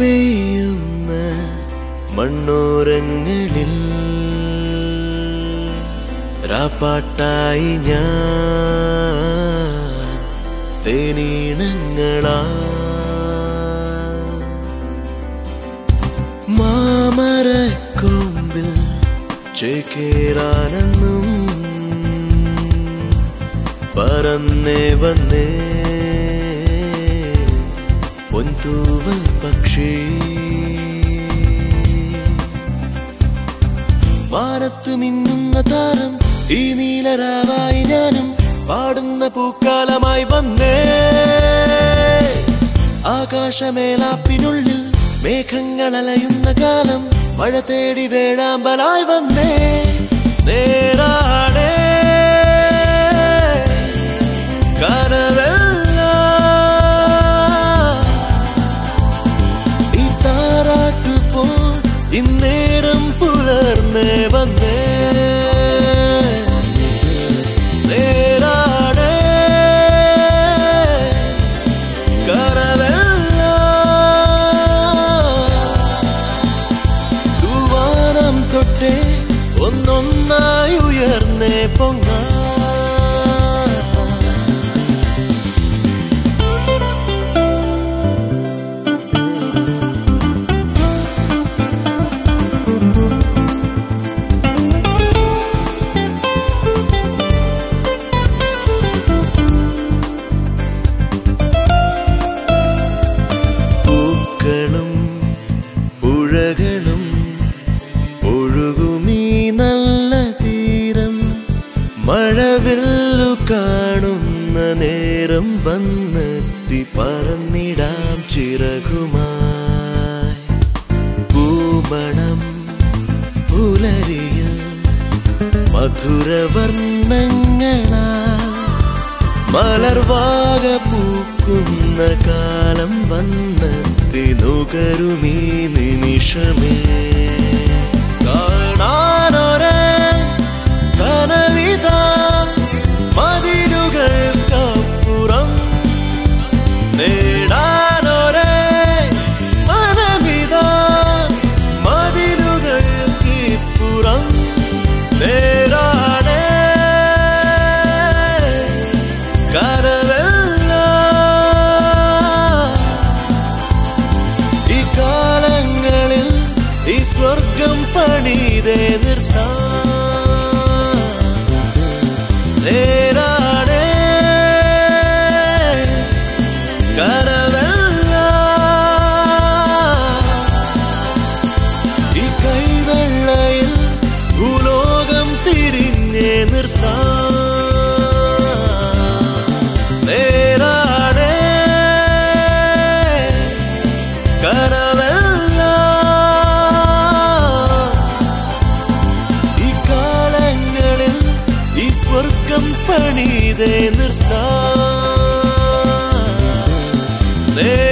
പെയ്യുന്ന മണ്ണോരങ്ങളിൽ രാപ്പാട്ടായി ഞാൻ തേനീണങ്ങളാ മാമരക്കൊമ്പിൽ ചേക്കേറാനെന്നും പറന്നേ വന്നേ പൊൻതൂവൽ പക്ഷി മാനത്ത് മിന്നുന്ന താരം ഈ നീലരാവായി ഞാനും പാടുന്ന പൂക്കാലമായി വന്നേ ആകാശമേലാപ്പിനുള്ളിൽ മേഘങ്ങൾ അലയുന്ന കാലം മഴ തേടി വേഴാമ്പലായി വന്നേ നേരാടേ കനവെല്ലാം ഈ താരാട്ടു പോ ഇന്നേരം പുലർന്നേ വന്നേ നേരാടേ കരവെല്ലാം തൂവാനം തൊട്ടേ ഒന്നൊന്നായി ഉയർന്നേ പൊങ്ങ പൂക്കളും പുഴകളും ഒഴുകുമീ നല്ല തീരം മഴവില്ലു കാണുന്ന നേരം വന്നെത്തി പറന്നിടാം ചിറകുമായി പൂമണം പുലരിയിൽ മധുരവർണ്ണങ്ങളാ മലർവാക പൂക്കുന്ന കാലം വന്നെത്തി നുകരുമീ നിമിഷമേ കാണാനൊരേ കനവിത മതിലുകൾക്കപ്പുറം നേടാനൊരേ മനമിത മതിലുകൾക്കിപ്പുറം നേരാണേ കരവെല്ലാം ഈ കാലങ്ങളിൽ ഈ സ്വർഗം പണിതേ നിർത്താം നേരാടേ കരവെല്ലാം ഈ കൈവെള്ളയിൽ ഭൂലോകം തിരിഞ്ഞേ നിർത്താം നേരാടേ കരവെല്ലാം ഈ കാലങ്ങളിൽ ഈ സ്വർഗം പണിതേ നിർത്താം നേ